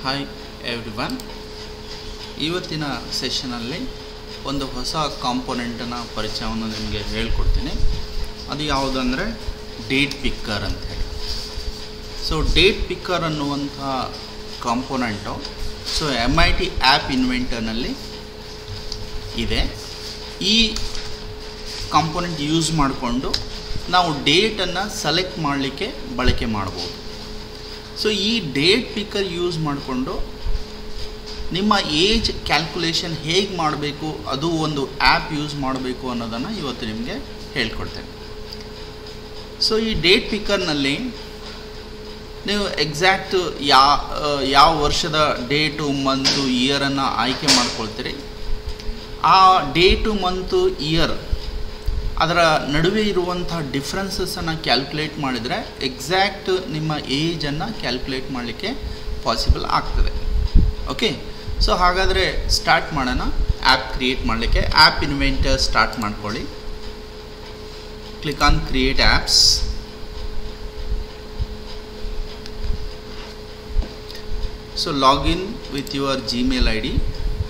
hi everyone ಇವತ್ತಿನ ಸೆಷನಲ್ಲಿ ಒಂದು ಹೊಸ ಕಾಂಪೊನೆಂಟನ್ನು ಪರಿಚಯವನ್ನು ನಿಮಗೆ ಹೇಳ್ಕೊಡ್ತೀನಿ ಅದು ಯಾವುದಂದರೆ ಡೇಟ್ ಪಿಕ್ಕರ್ ಅಂತ ಹೇಳಿ ಸೊ ಡೇಟ್ ಪಿಕ್ಕರ್ ಅನ್ನುವಂಥ component so M I T app ಇನ್ವೆಂಟರ್ನಲ್ಲಿ ಇದೆ ಈ ಕಾಂಪೊನೆಂಟ್ ಯೂಸ್ ಮಾಡಿಕೊಂಡು ನಾವು ಡೇಟನ್ನು ಸೆಲೆಕ್ಟ್ ಮಾಡಲಿಕ್ಕೆ ಬಳಕೆ ಮಾಡ್ಬೋದು ಸೊ ಈ ಡೇಟ್ ಪಿಕ್ಕರ್ ಯೂಸ್ ಮಾಡಿಕೊಂಡು ನಿಮ್ಮ ಏಜ್ ಕ್ಯಾಲ್ಕುಲೇಷನ್ ಹೇಗೆ ಮಾಡಬೇಕು ಅದು ಒಂದು ಆ್ಯಪ್ ಯೂಸ್ ಮಾಡಬೇಕು ಅನ್ನೋದನ್ನು ಇವತ್ತು ನಿಮಗೆ ಹೇಳ್ಕೊಡ್ತೇನೆ ಸೊ ಈ ಡೇಟ್ ಪಿಕ್ಕರ್ನಲ್ಲಿ ನೀವು ಎಕ್ಸಾಕ್ಟ್ ಯಾ ಯಾವ ವರ್ಷದ ಡೇಟು ಮಂತು ಇಯರನ್ನು ಆಯ್ಕೆ ಮಾಡ್ಕೊಳ್ತೀರಿ ಆ ಡೇಟು ಮಂತು ಇಯರ್ ಅದರ ನಡುವೆ ಇರುವಂಥ ಡಿಫ್ರೆನ್ಸಸನ್ನು ಕ್ಯಾಲ್ಕುಲೇಟ್ ಮಾಡಿದರೆ ಎಕ್ಸಾಕ್ಟ್ ನಿಮ್ಮ ಏಜನ್ನು ಕ್ಯಾಲ್ಕುಲೇಟ್ ಮಾಡಲಿಕ್ಕೆ ಪಾಸಿಬಲ್ ಆಗ್ತದೆ ಓಕೆ ಸೊ ಹಾಗಾದರೆ ಸ್ಟಾರ್ಟ್ ಮಾಡೋಣ ಆ್ಯಪ್ ಕ್ರಿಯೇಟ್ ಮಾಡಲಿಕ್ಕೆ ಆ್ಯಪ್ ಇನ್ವೆಂಟರ್ ಸ್ಟಾರ್ಟ್ ಮಾಡ್ಕೊಳ್ಳಿ click on create apps so login with your Gmail I D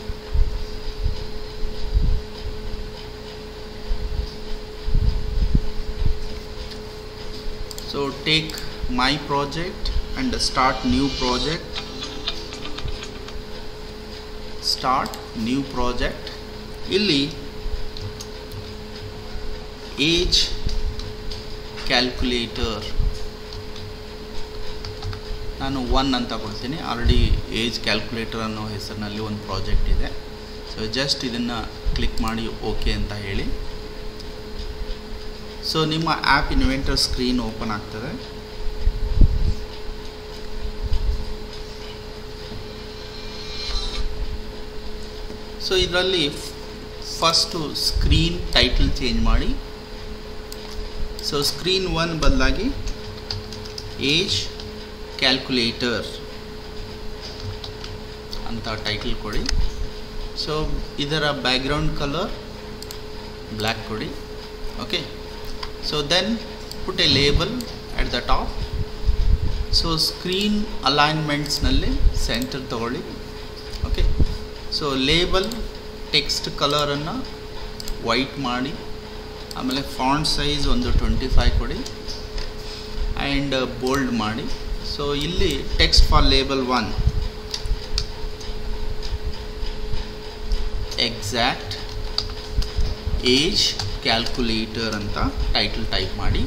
so take my project and start new project start new project ಇಲ್ಲಿ age calculator ನಾನು one ಅಂತ ಕೊಡ್ತೀನಿ already age calculator ಅನ್ನೋ ಹೆಸರಿನಲ್ಲಿ ಒಂದು project ಇದೆ so just ಇದನ್ನು click ಮಾಡಿ ಓಕೆ ಅಂತ ಹೇಳಿ ಸೊ ನಿಮ್ಮ ಆ್ಯಪ್ ಇನ್ವೆಂಟರ್ ಸ್ಕ್ರೀನ್ ಓಪನ್ ಆಗ್ತದೆ ಸೊ ಇದರಲ್ಲಿ ಫಸ್ಟು ಸ್ಕ್ರೀನ್ ಟೈಟಲ್ ಚೇಂಜ್ ಮಾಡಿ ಸೊ ಸ್ಕ್ರೀನ್ ಒನ್ ಬದಲಾಗಿ ಏಜ್ ಕ್ಯಾಲ್ಕುಲೇಟರ್ ಅಂತ ಟೈಟಲ್ ಕೊಡಿ ಸೊ ಇದರ ಬ್ಯಾಕ್ಗ್ರೌಂಡ್ ಕಲರ್ ಬ್ಲ್ಯಾಕ್ ಕೊಡಿ okay so then put a label at the top so ಸ್ಕ್ರೀನ್ ಅಲೈನ್ಮೆಂಟ್ಸ್ನಲ್ಲಿ ಸೆಂಟರ್ ತಗೊಳ್ಳಿ ಓಕೆ ಸೊ ಲೇಬಲ್ ಟೆಕ್ಸ್ಟ್ ಕಲರನ್ನು ವೈಟ್ ಮಾಡಿ ಆಮೇಲೆ ಫಾಂಟ್ ಸೈಜ್ ಒಂದು ಟ್ವೆಂಟಿ ಫೈವ್ ಕೊಡಿ ಆ್ಯಂಡ್ ಬೋಲ್ಡ್ ಮಾಡಿ ಸೊ ಇಲ್ಲಿ text for label one exact age calculator ಅಂತ ಟೈಟಲ್ ಟೈಪ್ ಮಾಡಿ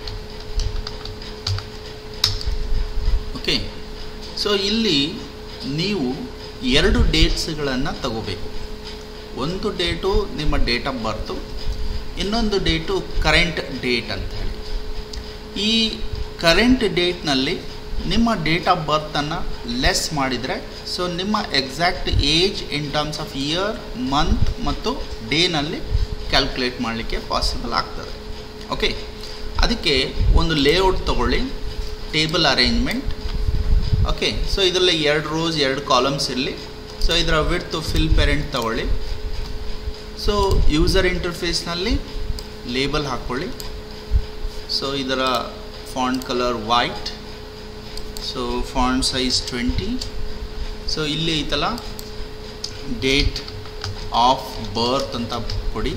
ಓಕೆ ಸೊ ಇಲ್ಲಿ ನೀವು ಎರಡು ಡೇಟ್ಸ್ಗಳನ್ನು ತಗೋಬೇಕು ಒಂದು ಡೇಟು ನಿಮ್ಮ ಡೇಟ್ ಆಫ್ ಬರ್ತು ಇನ್ನೊಂದು ಡೇಟು ಕರೆಂಟ್ ಡೇಟ್ ಅಂತ ಹೇಳಿ ಈ ಕರೆಂಟ್ ಡೇಟ್ನಲ್ಲಿ ನಿಮ್ಮ ಡೇಟ್ ಆಫ್ ಬರ್ತನ್ನು ಲೆಸ್ ಮಾಡಿದರೆ ಸೊ ನಿಮ್ಮ exact age in terms of year month ಮತ್ತು ಡೇನಲ್ಲಿ ಕ್ಯಾಲ್ಕುಲೇಟ್ ಮಾಡಲಿಕ್ಕೆ ಪಾಸಿಬಲ್ ಆಗ್ತದೆ ಓಕೆ ಅದಕ್ಕೆ ಒಂದು ಲೇಔಟ್ ತಗೊಳ್ಳಿ ಟೇಬಲ್ ಅರೇಂಜ್ಮೆಂಟ್ ಓಕೆ ಸೊ ಇದರಲ್ಲಿ ಎರಡು ರೋಸ್ ಎರಡು ಕಾಲಮ್ಸ್ ಇರಲಿ ಸೊ ಇದರ ವಿಡ್ತು ಫಿಲ್ ಪೆರೆಂಟ್ ತಗೊಳ್ಳಿ ಸೊ ಯೂಸರ್ ಇಂಟರ್ಫೇಸ್ನಲ್ಲಿ ಲೇಬಲ್ ಹಾಕ್ಕೊಳ್ಳಿ ಸೊ ಇದರ font colour white so font size twenty so ಇಲ್ಲಿ ಐತಲ್ಲ ಡೇಟ್ ಆಫ್ ಬರ್ತ್ ಅಂತ ಕೊಡಿ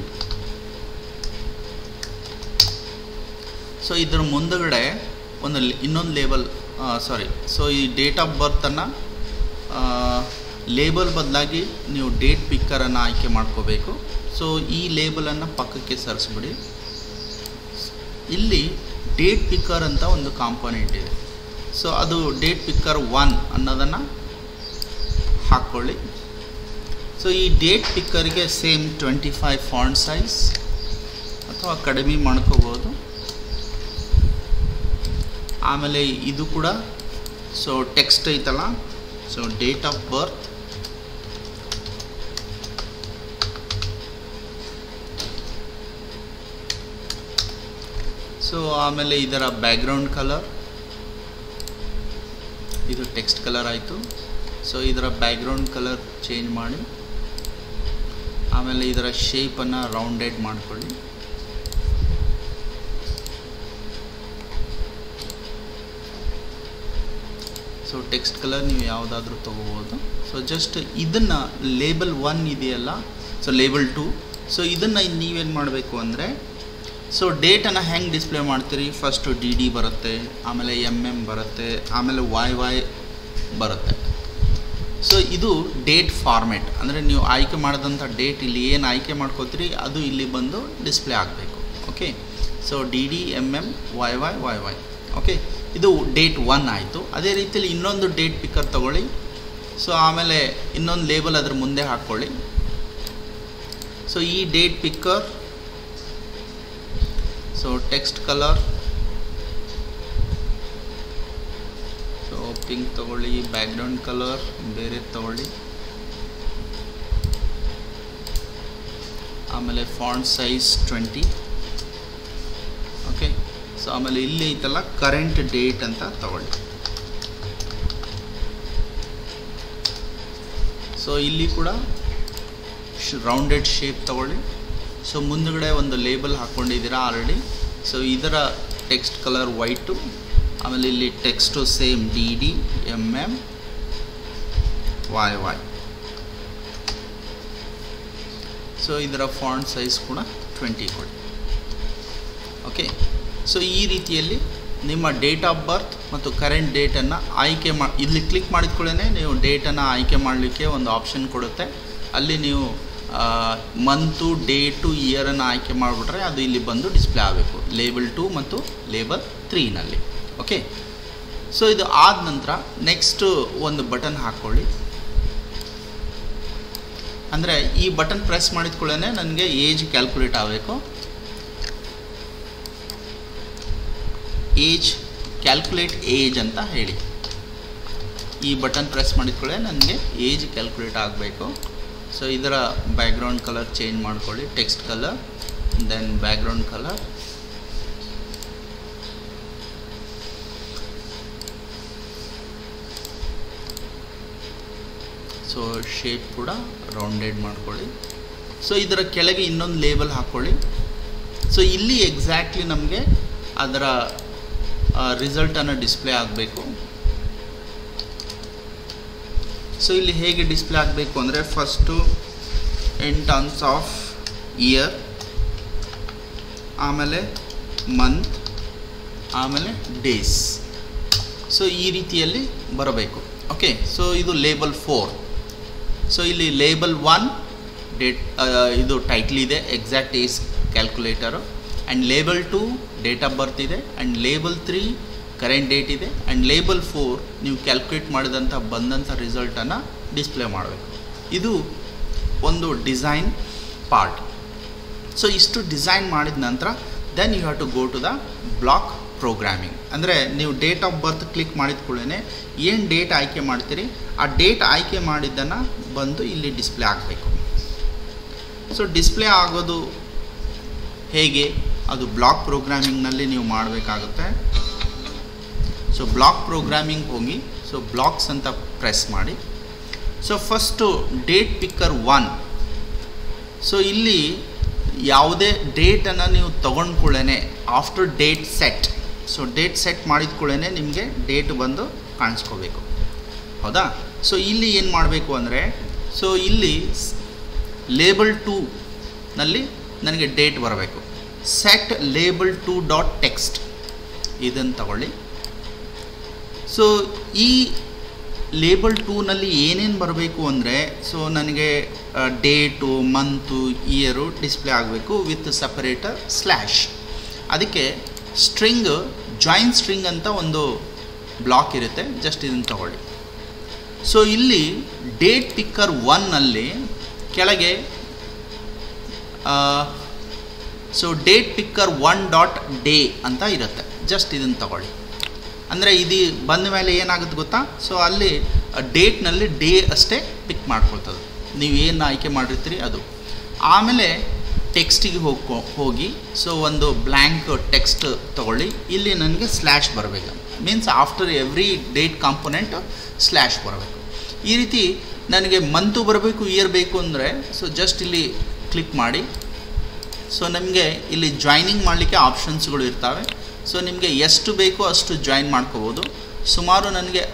ಸೊ ಇದರ ಮುಂದಗಡೆ ಒಂದು ಇನ್ನೊಂದು ಲೇಬಲ್ ಸಾರಿ ಸೊ ಈ ಡೇಟ್ ಆಫ್ ಬರ್ತನ್ನು ಲೇಬಲ್ ಬದಲಾಗಿ ನೀವು ಡೇಟ್ ಪಿಕ್ಕರನ್ನು ಆಯ್ಕೆ ಮಾಡ್ಕೋಬೇಕು ಸೊ ಈ ಲೇಬಲನ್ನು ಪಕ್ಕಕ್ಕೆ ಸರಿಸ್ಬಿಡಿ ಇಲ್ಲಿ ಡೇಟ್ ಪಿಕ್ಕರ್ ಅಂತ ಒಂದು ಕಾಂಪೊನೆಂಟ್ ಇದೆ ಸೊ ಅದು ಡೇಟ್ ಪಿಕ್ಕರ್ ಒನ್ ಅನ್ನೋದನ್ನು ಹಾಕ್ಕೊಳ್ಳಿ ಸೊ ಈ ಡೇಟ್ ಪಿಕ್ಕರ್ಗೆ same twenty five font size ಅಥವಾ ಕಡಿಮೆ ಮಾಡ್ಕೋಬೋದು ಆಮೇಲೆ ಇದು ಕೂಡ ಸೊ ಟೆಕ್ಸ್ಟ್ ಐತಲ್ಲ so date of birth so ಆಮೇಲೆ ಇದರ ಬ್ಯಾಕ್ಗ್ರೌಂಡ್ ಕಲರ್ ಇದು ಟೆಕ್ಸ್ಟ್ ಕಲರ್ ಆಯಿತು ಸೊ ಇದರ ಬ್ಯಾಕ್ಗ್ರೌಂಡ್ ಕಲರ್ ಚೇಂಜ್ ಮಾಡಿ ಆಮೇಲೆ ಇದರ ಶೇಪನ್ನು ರೌಂಡೆಡ್ ಮಾಡ್ಕೊಳ್ಳಿ ಸೊ ಸೊ ಟೆಕ್ಸ್ಟ್ ಕಲರ್ ನೀವು ಯಾವುದಾದ್ರೂ ತೊಗೋಬೋದು ಸೊ ಜಸ್ಟ್ ಇದನ್ನು ಲೇಬಲ್ ಒನ್ ಇದೆಯಲ್ಲ ಸೊ ಲೇಬಲ್ ಟು ಸೊ ಇದನ್ನು ನೀವೇನು ಮಾಡಬೇಕು ಅಂದರೆ ಸೊ ಡೇಟನ್ನು ಹೆಂಗೆ ಡಿಸ್ಪ್ಲೇ ಮಾಡ್ತೀರಿ ಫಸ್ಟು ಡಿ ಡಿ ಬರುತ್ತೆ ಆಮೇಲೆ ಎಮ್ ಎಮ್ ಬರುತ್ತೆ ಆಮೇಲೆ ವಾಯ್ ವಾಯ್ ಬರುತ್ತೆ ಸೊ ಇದು ಡೇಟ್ ಫಾರ್ಮೆಟ್ ಅಂದರೆ ನೀವು ಆಯ್ಕೆ ಮಾಡಿದಂಥ ಡೇಟ್ ಇಲ್ಲಿ ಏನು ಆಯ್ಕೆ ಮಾಡ್ಕೋತೀರಿ ಅದು ಇಲ್ಲಿ ಬಂದು ಡಿಸ್ಪ್ಲೇ ಆಗಬೇಕು okay so D D M M Y Y Y Y okay ಇದು ಡೇಟ್ ಒನ್ ಆಯಿತು ಅದೇ ರೀತಿಯಲ್ಲಿ ಇನ್ನೊಂದು ಡೇಟ್ ಪಿಕ್ಕರ್ ತಗೊಳ್ಳಿ ಸೊ ಆಮೇಲೆ ಇನ್ನೊಂದು ಲೇಬಲ್ ಅದ್ರ ಮುಂದೆ ಹಾಕ್ಕೊಳ್ಳಿ ಸೊ ಈ date picker so text colour so pink ತಗೊಳ್ಳಿ ಬ್ಯಾಕ್ಗ್ರೌಂಡ್ ಕಲರ್ ಬೇರೆ ತಗೊಳ್ಳಿ ಆಮೇಲೆ font size twenty okay so ಆಮೇಲೆ ಇಲ್ಲಿ ಐತಲ್ಲ ಕರೆಂಟ್ ಡೇಟ್ ಅಂತ ತಗೊಳ್ಳಿ ಸೊ ಇಲ್ಲಿ ಕೂಡ ರೌಂಡೆಡ್ ಶೇಪ್ ತಗೊಳ್ಳಿ ಸೊ ಮುಂದುಗಡೆ ಒಂದು ಲೇಬಲ್ ಹಾಕ್ಕೊಂಡಿದ್ದೀರಾ ಆಲ್ರೆಡಿ ಸೊ ಇದರ ಟೆಕ್ಸ್ಟ್ ಕಲರ್ ವೈಟು ಆಮೇಲೆ ಇಲ್ಲಿ text same D D M M Y Y so ಇದರ ಫಾಂಟ್ ಸೈಜ್ ಕೂಡ ಟ್ವೆಂಟಿ ಕೊಡಿ ಓಕೆ ಸೊ ಈ ರೀತಿಯಲ್ಲಿ ನಿಮ್ಮ ಡೇಟ್ ಆಫ್ ಬರ್ತ್ ಮತ್ತು ಕರೆಂಟ್ ಡೇಟನ್ನು ಆಯ್ಕೆ ಮಾ ಇಲ್ಲಿ ಕ್ಲಿಕ್ ಮಾಡಿದ ನೀವು ಡೇಟನ್ನು ಆಯ್ಕೆ ಮಾಡಲಿಕ್ಕೆ ಒಂದು ಆಪ್ಷನ್ ಕೊಡುತ್ತೆ ಅಲ್ಲಿ ನೀವು ಮಂತು ಡೇಟು ಇಯರನ್ನು ಆಯ್ಕೆ ಮಾಡಿಬಿಟ್ರೆ ಅದು ಇಲ್ಲಿ ಬಂದು ಡಿಸ್ಪ್ಲೇ ಆಗಬೇಕು ಲೇಬಲ್ ಟು ಮತ್ತು ಲೇಬಲ್ ತ್ರೀನಲ್ಲಿ ಓಕೆ ಸೊ ಇದು ಆದ ನಂತರ ನೆಕ್ಸ್ಟು ಒಂದು ಬಟನ್ ಹಾಕ್ಕೊಳ್ಳಿ ಅಂದರೆ ಈ ಬಟನ್ ಪ್ರೆಸ್ ಮಾಡಿದ ಕೂಡಲೇ ನನಗೆ ಏಜ್ ಕ್ಯಾಲ್ಕುಲೇಟ್ ಆಗಬೇಕು ಏಜ್ ಕ್ಯಾಲ್ಕುಲೇಟ್ ಏಜ್ ಅಂತ ಹೇಳಿ ಈ ಬಟನ್ ಪ್ರೆಸ್ ಮಾಡಿದ ಕೂಡಲೇ ನನಗೆ ಏಜ್ ಕ್ಯಾಲ್ಕುಲೇಟ್ ಆಗಬೇಕು ಸೊ ಇದರ ಬ್ಯಾಕ್ಗ್ರೌಂಡ್ ಕಲರ್ ಚೇಂಜ್ ಮಾಡ್ಕೊಳ್ಳಿ text colour then background colour so shape ಕೂಡ ರೌಂಡೆಡ್ ಮಾಡ್ಕೊಳ್ಳಿ ಸೊ ಇದರ ಕೆಳಗೆ ಇನ್ನೊಂದು ಲೇಬಲ್ ಹಾಕ್ಕೊಳ್ಳಿ ಸೊ ಇಲ್ಲಿ ಎಕ್ಸಾಕ್ಟ್ಲಿ ನಮಗೆ ಅದರ ರಿಸಲ್ಟನ್ನು ಡಿಸ್ಪ್ಲೇ ಆಗಬೇಕು ಸೊ ಇಲ್ಲಿ ಹೇಗೆ ಡಿಸ್ಪ್ಲೇ ಆಗಬೇಕು ಅಂದರೆ first in terms of year ಆಮೇಲೆ ಮಂತ್ ಆಮೇಲೆ ಡೇಸ್ ಸೊ ಈ ರೀತಿಯಲ್ಲಿ ಬರಬೇಕು ಓಕೆ ಸೊ ಇದು ಲೇಬಲ್ ಫೋರ್ ಸೊ ಇಲ್ಲಿ ಲೇಬಲ್ ಒನ್ ಡೇಟ್ ಇದು ಟೈಟ್ಲ್ ಇದೆ exact age calculator and label two date of birth ಇದೆ and label three current date ಇದೆ ಆ್ಯಂಡ್ ಲೇಬಲ್ ಫೋರ್ ನೀವು ಕ್ಯಾಲ್ಕುಲೇಟ್ ಮಾಡಿದಂಥ ಬಂದಂಥ ರಿಸಲ್ಟನ್ನು ಡಿಸ್ಪ್ಲೇ ಮಾಡಬೇಕು ಇದು ಒಂದು ಡಿಸೈನ್ ಪಾರ್ಟ್ ಸೊ ಇಷ್ಟು ಡಿಸೈನ್ ಮಾಡಿದ ನಂತರ then you have to go to the block programming ಅಂದರೆ ನೀವು ಡೇಟ್ ಆಫ್ ಬರ್ತ್ ಕ್ಲಿಕ್ ಮಾಡಿದ ಕೂಡಲೇ ಏನು ಡೇಟ್ ಆಯ್ಕೆ ಮಾಡ್ತೀರಿ ಆ ಡೇಟ್ ಆಯ್ಕೆ ಮಾಡಿದ್ದನ್ನು ಬಂದು ಇಲ್ಲಿ ಡಿಸ್ಪ್ಲೇ ಆಗಬೇಕು ಸೊ ಡಿಸ್ಪ್ಲೇ ಆಗೋದು ಹೇಗೆ ಅದು ಬ್ಲಾಕ್ ಪ್ರೋಗ್ರಾಮಿಂಗ್ನಲ್ಲಿ ನೀವು ಮಾಡಬೇಕಾಗುತ್ತೆ ಸೊ ಬ್ಲಾಕ್ ಪ್ರೋಗ್ರಾಮಿಂಗ್ ಹೋಗಿ ಸೊ ಬ್ಲಾಕ್ಸ್ ಅಂತ ಪ್ರೆಸ್ ಮಾಡಿ so first date picker one so ಇಲ್ಲಿ ಯಾವುದೇ ಡೇಟನ್ನು ನೀವು ತೊಗೊಂಡ್ಕೊಳ್ಳೇ after date set so date set ಮಾಡಿದ ಕೂಡಲೇ ನಿಮಗೆ ಡೇಟ್ ಬಂದು ಕಾಣಿಸ್ಕೋಬೇಕು ಹೌದಾ ಸೊ ಇಲ್ಲಿ ಏನು ಮಾಡಬೇಕು ಅಂದರೆ ಸೊ ಇಲ್ಲಿ ಲೇಬಲ್ ಟೂ ನಲ್ಲಿ ನನಗೆ ಡೇಟ್ ಬರಬೇಕು set label two dot text ಇದನ್ನು ತಗೊಳ್ಳಿ ಸೊ ಈ ಲೇಬಲ್ ಟೂನಲ್ಲಿ ಏನೇನು ಬರಬೇಕು ಅಂದರೆ ಸೊ ನನಗೆ ಡೇಟು ಮಂತು ಇಯರು ಡಿಸ್ಪ್ಲೇ ಆಗಬೇಕು ವಿತ್ ಸಪರೇಟರ್ ಸ್ಲ್ಯಾಶ್ ಅದಕ್ಕೆ ಸ್ಟ್ರಿಂಗ್ ಜಾಯಿನ್ ಸ್ಟ್ರಿಂಗ್ ಅಂತ ಒಂದು ಬ್ಲಾಕ್ ಇರುತ್ತೆ ಜಸ್ಟ್ ಇದನ್ನು ತಗೊಳ್ಳಿ ಸೊ ಇಲ್ಲಿ ಡೇಟ್ ಪಿಕ್ಕರ್ ಒನ್ನಲ್ಲಿ ಕೆಳಗೆ so date picker one dot day ಅಂತ ಇರುತ್ತೆ ಜಸ್ಟ್ ಇದನ್ನು ತಗೊಳ್ಳಿ ಅಂದರೆ ಇದು ಬಂದ ಮೇಲೆ ಏನಾಗುತ್ತೆ ಗೊತ್ತಾ ಸೊ ಅಲ್ಲಿ ಡೇಟ್ನಲ್ಲಿ ಡೇ ಅಷ್ಟೇ ಪಿಕ್ ಮಾಡ್ಕೊಳ್ತದೆ ನೀವು ಏನು ಆಯ್ಕೆ ಮಾಡಿರ್ತೀರಿ ಅದು ಆಮೇಲೆ ಟೆಕ್ಸ್ಟಿಗೆ ಹೋಗ್ಕೊ ಹೋಗಿ ಸೊ ಒಂದು ಬ್ಲ್ಯಾಂಕ್ ಟೆಕ್ಸ್ಟ್ ತಗೊಳ್ಳಿ ಇಲ್ಲಿ ನನಗೆ ಸ್ಲ್ಯಾಶ್ ಬರಬೇಕು means after every date component slash ಬರಬೇಕು ಈ ರೀತಿ ನನಗೆ ಮಂತು ಬರಬೇಕು ಇಯರ್ ಬೇಕು ಅಂದರೆ ಸೊ ಜಸ್ಟ್ ಇಲ್ಲಿ ಕ್ಲಿಕ್ ಮಾಡಿ ಸೊ ನಮಗೆ ಇಲ್ಲಿ ಜಾಯ್ನಿಂಗ್ ಮಾಡಲಿಕ್ಕೆ ಆಪ್ಷನ್ಸ್ಗಳು ಇರ್ತವೆ ಸೊ ನಿಮಗೆ ಎಷ್ಟು ಬೇಕೋ ಅಷ್ಟು ಜಾಯಿನ್ ಮಾಡ್ಕೋಬೋದು ಸುಮಾರು ನನಗೆ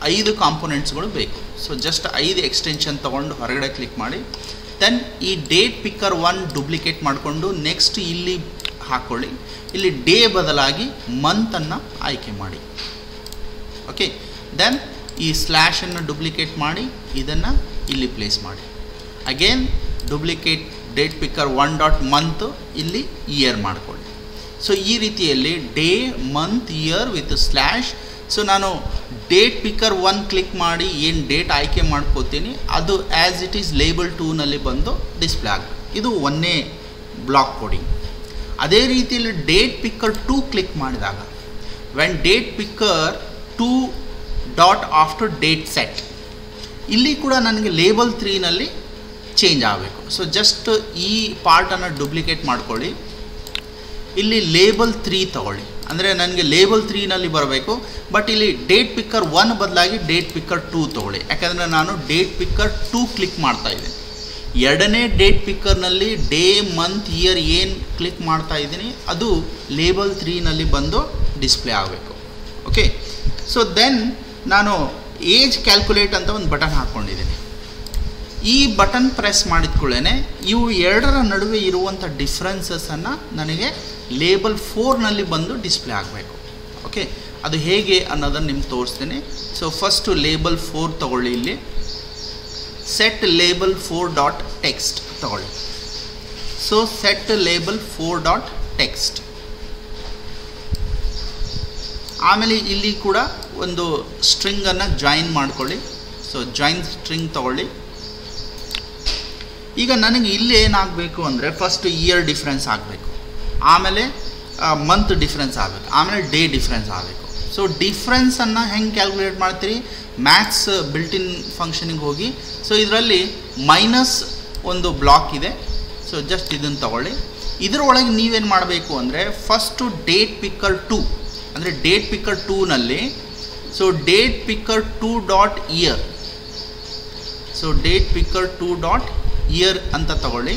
ಐದು ಕಾಂಪೊನೆಂಟ್ಸ್ಗಳು ಬೇಕು ಸೊ ಜಸ್ಟ್ ಐದು ಎಕ್ಸ್ಟೆನ್ಷನ್ ತೊಗೊಂಡು ಹೊರಗಡೆ ಕ್ಲಿಕ್ ಮಾಡಿ ದೆನ್ ಈ ಡೇಟ್ ಪಿಕ್ಕರ್ ಒನ್ ಡೂಪ್ಲಿಕೇಟ್ ಮಾಡಿಕೊಂಡು ನೆಕ್ಸ್ಟ್ ಇಲ್ಲಿ ಹಾಕ್ಕೊಳ್ಳಿ ಇಲ್ಲಿ ಡೇ ಬದಲಾಗಿ ಮಂತನ್ನು ಆಯ್ಕೆ ಮಾಡಿ ಓಕೆ ದೆನ್ ಈ ಸ್ಲ್ಯಾಶನ್ನು ಡೂಪ್ಲಿಕೇಟ್ ಮಾಡಿ ಇದನ್ನು ಇಲ್ಲಿ ಪ್ಲೇಸ್ ಮಾಡಿ again duplicate date picker one dot month ಇಲ್ಲಿ ಇಯರ್ ಮಾಡ್ಕೊಳ್ಳಿ ಸೊ ಈ ರೀತಿಯಲ್ಲಿ day month year with slash so ನಾನು ಡೇಟ್ ಪಿಕ್ಕರ್ ಒನ್ ಕ್ಲಿಕ್ ಮಾಡಿ ಏನು ಡೇಟ್ ಆಯ್ಕೆ ಮಾಡ್ಕೋತೀನಿ ಅದು ಆ್ಯಸ್ ಇಟ್ ಈಸ್ ಲೇಬಲ್ ಟೂನಲ್ಲಿ ಬಂದು ಡಿಸ್ಪ್ಲೇ ಆಗಬೇಕು ಇದು ಒಂದೇ ಬ್ಲಾಕ್ ಕೋಡಿಂಗ್ ಅದೇ ರೀತಿಯಲ್ಲಿ ಡೇಟ್ ಪಿಕ್ಕರ್ ಟೂ ಕ್ಲಿಕ್ ಮಾಡಿದಾಗ when date picker two dot after date set ಇಲ್ಲಿ ಕೂಡ ನನಗೆ ಲೇಬಲ್ ತ್ರೀನಲ್ಲಿ ಚೇಂಜ್ ಆಗಬೇಕು ಸೊ ಜಸ್ಟ್ ಈ ಪಾರ್ಟನ್ನು ಡೂಪ್ಲಿಕೇಟ್ ಮಾಡ್ಕೊಳ್ಳಿ ಇಲ್ಲಿ ಲೇಬಲ್ ತ್ರೀ ತಗೊಳ್ಳಿ ಅಂದರೆ ನನಗೆ ಲೇಬಲ್ ತ್ರೀನಲ್ಲಿ ಬರಬೇಕು ಬಟ್ ಇಲ್ಲಿ ಡೇಟ್ ಪಿಕ್ಕರ್ ಒನ್ ಬದಲಾಗಿ ಡೇಟ್ ಪಿಕ್ಕರ್ ಟೂ ತೊಗೊಳ್ಳಿ ಯಾಕಂದರೆ ನಾನು ಡೇಟ್ ಪಿಕ್ಕರ್ ಟೂ ಕ್ಲಿಕ್ ಮಾಡ್ತಾ ಇದ್ದೀನಿ ಎರಡನೇ ಡೇಟ್ ಪಿಕ್ಕರ್ನಲ್ಲಿ ಡೇ ಮಂತ್ ಇಯರ್ ಏನು ಕ್ಲಿಕ್ ಮಾಡ್ತಾ ಇದ್ದೀನಿ ಅದು ಲೇಬಲ್ ತ್ರೀನಲ್ಲಿ ಬಂದು ಡಿಸ್ಪ್ಲೇ ಆಗಬೇಕು ಓಕೆ ಸೊ ದೆನ್ ನಾನು ಏಜ್ ಕ್ಯಾಲ್ಕುಲೇಟ್ ಅಂತ ಒಂದು ಬಟನ್ ಹಾಕ್ಕೊಂಡಿದ್ದೀನಿ ಈ ಬಟನ್ ಪ್ರೆಸ್ ಮಾಡಿದ ಇವು ಎರಡರ ನಡುವೆ ಇರುವಂಥ ಡಿಫ್ರೆನ್ಸಸನ್ನು ನನಗೆ ಲೇಬಲ್ ಫೋರ್ನಲ್ಲಿ ಬಂದು ಡಿಸ್ಪ್ಲೇ ಆಗಬೇಕು ಓಕೆ ಅದು ಹೇಗೆ ಅನ್ನೋದನ್ನು ನಿಮ್ಗೆ ತೋರಿಸ್ತೀನಿ ಸೊ ಫಸ್ಟು ಲೇಬಲ್ ಫೋರ್ ತಗೊಳ್ಳಿ ಇಲ್ಲಿ set label four dot text ತಗೊಳ್ಳಿ so set label four dot text ಆಮೇಲೆ ಇಲ್ಲಿ ಕೂಡ ಒಂದು ಸ್ಟ್ರಿಂಗನ್ನು ಜಾಯಿನ್ ಮಾಡ್ಕೊಳ್ಳಿ ಸೊ ಜಾಯಿನ್ ಸ್ಟ್ರಿಂಗ್ ತಗೊಳ್ಳಿ ಈಗ ನನಗೆ ಇಲ್ಲಿ ಏನಾಗಬೇಕು ಅಂದರೆ ಫಸ್ಟ್ ಇಯರ್ ಡಿಫ್ರೆನ್ಸ್ ಆಗಬೇಕು ಆಮೇಲೆ ಮಂತ್ ಡಿಫ್ರೆನ್ಸ್ ಆಗಬೇಕು ಆಮೇಲೆ ಡೇ ಡಿಫ್ರೆನ್ಸ್ ಆಗಬೇಕು ಸೊ ಡಿಫ್ರೆನ್ಸನ್ನು ಹೆಂಗೆ ಕ್ಯಾಲ್ಕುಲೇಟ್ ಮಾಡ್ತೀರಿ ಮ್ಯಾಥ್ಸ್ ಬಿಲ್ಟಿನ್ ಫಂಕ್ಷನಿಗೆ ಹೋಗಿ ಸೊ ಇದರಲ್ಲಿ ಮೈನಸ್ ಒಂದು ಬ್ಲಾಕ್ ಇದೆ ಸೊ ಜಸ್ಟ್ ಇದನ್ನು ತಗೊಳ್ಳಿ ಇದರೊಳಗೆ ನೀವೇನು ಮಾಡಬೇಕು ಅಂದರೆ ಫಸ್ಟು ಡೇಟ್ ಪಿಕ್ಕರ್ ಟೂ ಅಂದರೆ ಡೇಟ್ ಪಿಕ್ಕರ್ ಟೂನಲ್ಲಿ so date picker two dot year so date picker two dot year ಅಂತ ತಗೊಳ್ಳಿ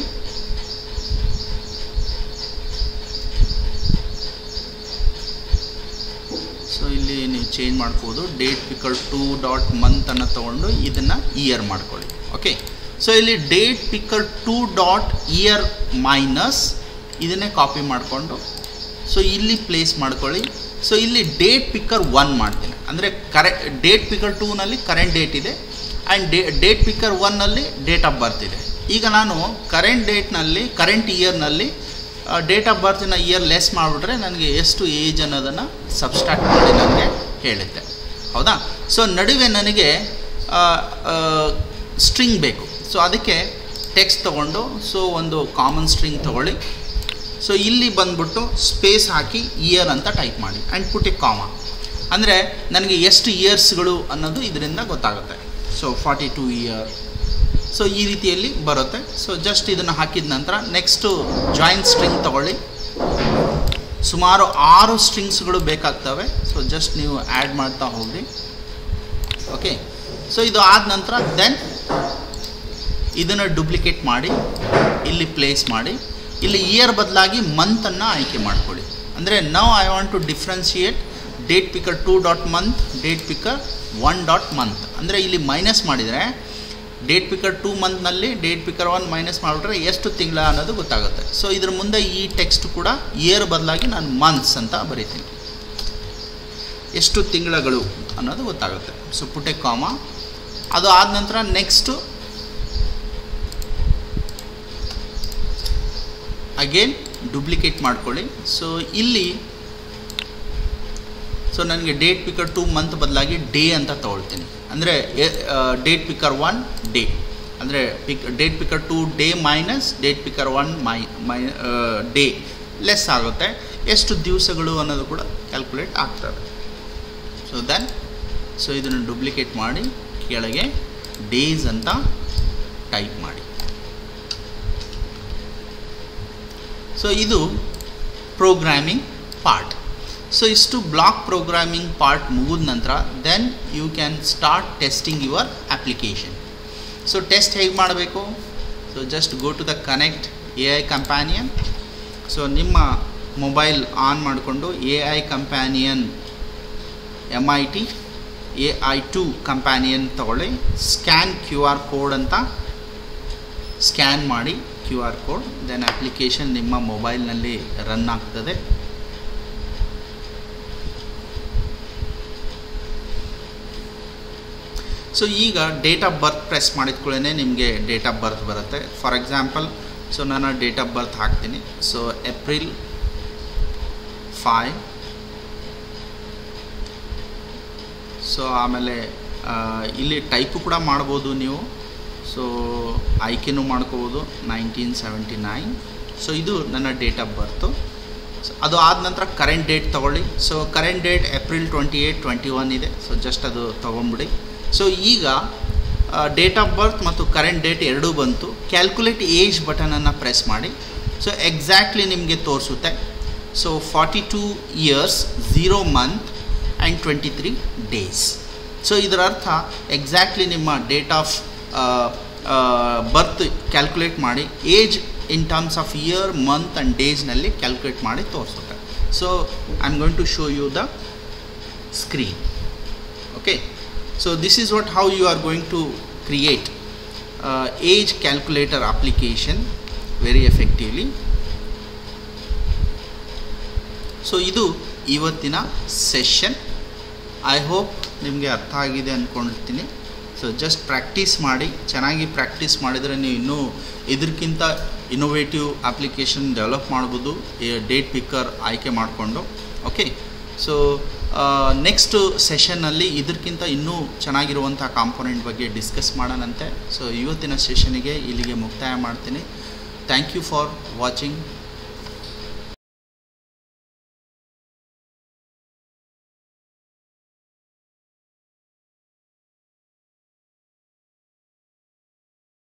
ಸೊ ಇಲ್ಲಿ ನೀವು ಚೇಂಜ್ ಮಾಡ್ಬೋದು ಡೇಟ್ ಪಿಕ್ಕರ್ ಟೂ ಡಾಟ್ ಮಂತನ್ನು ತೊಗೊಂಡು ಇದನ್ನು ಇಯರ್ ಮಾಡ್ಕೊಳ್ಳಿ ಓಕೆ ಸೊ ಇಲ್ಲಿ date picker two dot year minus ಇದನ್ನೇ ಕಾಪಿ ಮಾಡಿಕೊಂಡು ಸೊ ಇಲ್ಲಿ ಪ್ಲೇಸ್ ಮಾಡ್ಕೊಳ್ಳಿ ಸೊ ಇಲ್ಲಿ ಡೇಟ್ ಪಿಕ್ಕರ್ ಒನ್ ಮಾಡ್ತೀನಿ ಅಂದರೆ ಕರೆ ಡೇಟ್ ಪಿಕ್ಕರ್ ಟೂನಲ್ಲಿ ಕರೆಂಟ್ ಡೇಟ್ ಇದೆ ಆ್ಯಂಡ್ ಡೇ ಡೇಟ್ ಪಿಕ್ಕರ್ ಒನ್ನಲ್ಲಿ ಡೇಟ್ ಆಫ್ ಬರ್ತ್ ಇದೆ ಈಗ ನಾನು ಕರೆಂಟ್ ಡೇಟ್ನಲ್ಲಿ ಕರೆಂಟ್ ಇಯರ್ನಲ್ಲಿ ಡೇಟ್ ಆಫ್ ಬರ್ತಿನ ಇಯರ್ ಲೆಸ್ ಮಾಡಿಬಿಟ್ರೆ ನನಗೆ ಎಷ್ಟು ಏಜ್ ಅನ್ನೋದನ್ನು ಸಬ್ಸ್ಟ್ರಾಕ್ಟ್ ಮಾಡಿ ನನಗೆ ಹೇಳುತ್ತೆ ಹೌದಾ ಸೊ ನಡುವೆ ನನಗೆ ಸ್ಟ್ರಿಂಗ್ ಬೇಕು ಸೊ ಅದಕ್ಕೆ ಟೆಕ್ಸ್ಟ್ ತೊಗೊಂಡು ಸೊ ಒಂದು ಕಾಮನ್ ಸ್ಟ್ರಿಂಗ್ ತೊಗೊಳ್ಳಿ ಸೊ ಇಲ್ಲಿ ಬಂದ್ಬಿಟ್ಟು ಸ್ಪೇಸ್ ಹಾಕಿ ಇಯರ್ ಅಂತ ಟೈಪ್ ಮಾಡಿ ಆ್ಯಂಡ್ ಪುಟ್ ಎ ಕಾಮ ಅಂದರೆ ನನಗೆ ಎಷ್ಟು ಇಯರ್ಸ್ಗಳು ಅನ್ನೋದು ಇದರಿಂದ ಗೊತ್ತಾಗುತ್ತೆ so forty two year so ಈ ರೀತಿಯಲ್ಲಿ ಬರುತ್ತೆ ಸೊ ಜಸ್ಟ್ ಇದನ್ನು ಹಾಕಿದ ನಂತರ ನೆಕ್ಸ್ಟು ಜಾಯಿನ್ ಸ್ಟ್ರಿಂಗ್ ತಗೊಳ್ಳಿ ಸುಮಾರು ಆರು ಸ್ಟ್ರಿಂಗ್ಸ್ಗಳು ಬೇಕಾಗ್ತವೆ ಸೊ ಜಸ್ಟ್ ನೀವು ಆ್ಯಡ್ ಮಾಡ್ತಾ ಹೋಗಿ ಓಕೆ ಸೊ ಇದು ಆದ ನಂತರ ದೆನ್ ಇದನ್ನು ಡೂಪ್ಲಿಕೇಟ್ ಮಾಡಿ ಇಲ್ಲಿ ಪ್ಲೇಸ್ ಮಾಡಿ ಇಲ್ಲಿ ಇಯರ್ ಬದಲಾಗಿ ಮಂತನ್ನು ಆಯ್ಕೆ ಮಾಡ್ಕೊಳ್ಳಿ ಅಂದರೆ now I want to differentiate date picker two dot month date picker one dot month ಅಂದರೆ ಇಲ್ಲಿ ಮೈನಸ್ ಮಾಡಿದರೆ ಡೇಟ್ ಪಿಕ್ಕರ್ ಟೂ ಮಂತ್ನಲ್ಲಿ ಡೇಟ್ ಪಿಕ್ಕರ್ ಒನ್ ಮೈನಸ್ ಮಾಡಿಬಿಟ್ರೆ ಎಷ್ಟು ತಿಂಗಳ ಅನ್ನೋದು ಗೊತ್ತಾಗುತ್ತೆ ಸೊ ಇದ್ರ ಮುಂದೆ ಈ ಟೆಕ್ಸ್ಟ್ ಕೂಡ ಇಯರ್ ಬದಲಾಗಿ ನಾನು ಮಂತ್ಸ್ ಅಂತ ಬರೀತೀನಿ ಎಷ್ಟು ತಿಂಗಳಗಳು ಅನ್ನೋದು ಗೊತ್ತಾಗುತ್ತೆ ಸೊ ಪುಟೆ ಕಾಮ ಅದು ಆದ ನಂತರ ನೆಕ್ಸ್ಟು ಅಗೇನ್ ಡೂಪ್ಲಿಕೇಟ್ ಮಾಡ್ಕೊಳ್ಳಿ ಸೊ ಇಲ್ಲಿ ಸೊ ನನಗೆ ಡೇಟ್ ಪಿಕ್ಕರ್ ಟು ಮಂತ್ ಬದಲಾಗಿ ಡೇ ಅಂತ ತೊಗೊಳ್ತೀನಿ ಅಂದರೆ ಡೇಟ್ ಪಿಕ್ಕರ್ ಒನ್ ಡೇ ಅಂದರೆ pick date picker two day minus date picker one my my day less ಆಗುತ್ತೆ ಎಷ್ಟು ದಿವಸಗಳು ಅನ್ನೋದು ಕೂಡ ಕ್ಯಾಲ್ಕುಲೇಟ್ ಆಗ್ತದೆ ಸೊ ದೆನ್ ಸೊ ಇದನ್ನು ಡೂಪ್ಲಿಕೇಟ್ ಮಾಡಿ ಕೆಳಗೆ ಡೇಸ್ ಅಂತ ಟೈಪ್ ಮಾಡಿ ಸೊ ಇದು ಪ್ರೋಗ್ರಾಮಿಂಗ್ ಪಾರ್ಟ್ ಸೊ ಇಷ್ಟು ಬ್ಲಾಕ್ ಪ್ರೋಗ್ರಾಮಿಂಗ್ ಪಾರ್ಟ್ ಮುಗಿದ ನಂತರ then you can start testing your application so test ಹೇಗೆ ಮಾಡಬೇಕು so just go to the connect A I companion so ನಿಮ್ಮ ಮೊಬೈಲ್ ಆನ್ ಮಾಡಿಕೊಂಡು A I companion M I T A I two companion ತಗೊಳ್ಳಿ scan Q R code ಅಂತ scan ಮಾಡಿ Q R code then application ನಿಮ್ಮ ಮೊಬೈಲ್ನಲ್ಲಿ run ಆಗ್ತದೆ so ಈಗ date of birth press ಮಾಡಿದ ಕೂಡಲೇ ನಿಮಗೆ ಡೇಟ್ ಆಫ್ ಬರ್ತ್ ಬರುತ್ತೆ ಫಾರ್ ಎಕ್ಸಾಂಪಲ್ ಸೊ ನಾನು ಡೇಟ್ ಆಫ್ ಬರ್ತ್ ಹಾಕ್ತೀನಿ ಸೊ ಏಪ್ರಿಲ್ ಫೈವ್ ಸೊ ಆಮೇಲೆ ಆ, ಇಲ್ಲಿ ಟೈಪು ಕೂಡ ಮಾಡ್ಬೋದು ನೀವು ಸೊ ಆಯ್ಕೆನೂ ಮಾಡ್ಕೋಬೋದು ನೈನ್ಟೀನ್ ಸೆವೆಂಟಿ ನೈನ್ ಸೊ ಇದು ನನ್ನ ಡೇಟ್ ಆಫ್ ಬರ್ತು ಸೊ ಅದು ಆದ ನಂತರ ಕರೆಂಟ್ ಡೇಟ್ ತೊಗೊಳ್ಳಿ so current date April twenty eight twenty one ಇದೆ ಸೊ ಜಸ್ಟ್ ಅದು ತೊಗೊಂಬಿಡಿ ಸೊ ಈಗ ಡೇಟ್ ಆಫ್ ಬರ್ತ್ ಮತ್ತು ಕರೆಂಟ್ ಡೇಟ್ ಎರಡೂ ಬಂತು ಕ್ಯಾಲ್ಕುಲೇಟ್ ಏಜ್ ಬಟನನ್ನು ಪ್ರೆಸ್ ಮಾಡಿ ಸೊ ಎಕ್ಸಾಕ್ಟ್ಲಿ ನಿಮಗೆ ತೋರಿಸುತ್ತೆ so forty two years zero month and twenty three days so ಇದರ ಅರ್ಥ ಎಕ್ಸಾಕ್ಟ್ಲಿ ನಿಮ್ಮ ಡೇಟ್ ಆಫ್ ಬರ್ತ್ ಕ್ಯಾಲ್ಕುಲೇಟ್ ಮಾಡಿ age in terms of year month and ಡೇಸ್ನಲ್ಲಿ ಕ್ಯಾಲ್ಕುಲೇಟ್ ಮಾಡಿ ತೋರಿಸುತ್ತೆ so I am going to show you the screen okay so this is what how you are going to create uh, age calculator application very effectively so ಇದು ಇವತ್ತಿನ session I hope ನಿಮಗೆ ಅರ್ಥ ಆಗಿದೆ ಅಂದ್ಕೊಂಡಿರ್ತೀನಿ so just practice ಮಾಡಿ ಚೆನ್ನಾಗಿ practice ಮಾಡಿದರೆ ನೀವು ಇನ್ನೂ ಇದಕ್ಕಿಂತ ಇನೋವೇಟಿವ್ ಅಪ್ಲಿಕೇಶನ್ ಡೆವಲಪ್ ಮಾಡ್ಬೋದು ಡೇಟ್ ಪಿಕ್ಕರ್ ಆಯ್ಕೆ ಮಾಡಿಕೊಂಡು ಓಕೆ ಸೊ ನೆಕ್ಸ್ಟ್ ಸೆಷನ್ನಲ್ಲಿ ಇದಕ್ಕಿಂತ ಇನ್ನೂ ಚೆನ್ನಾಗಿರುವಂಥ ಕಾಂಪೊನೆಂಟ್ ಬಗ್ಗೆ ಡಿಸ್ಕಸ್ ಮಾಡೋಣಂತೆ ಸೊ ಇವತ್ತಿನ ಸೆಷನಿಗೆ ಇಲ್ಲಿಗೆ ಮುಕ್ತಾಯ ಮಾಡ್ತೀನಿ ಥ್ಯಾಂಕ್ ಯು ಫಾರ್ ವಾಚಿಂಗ್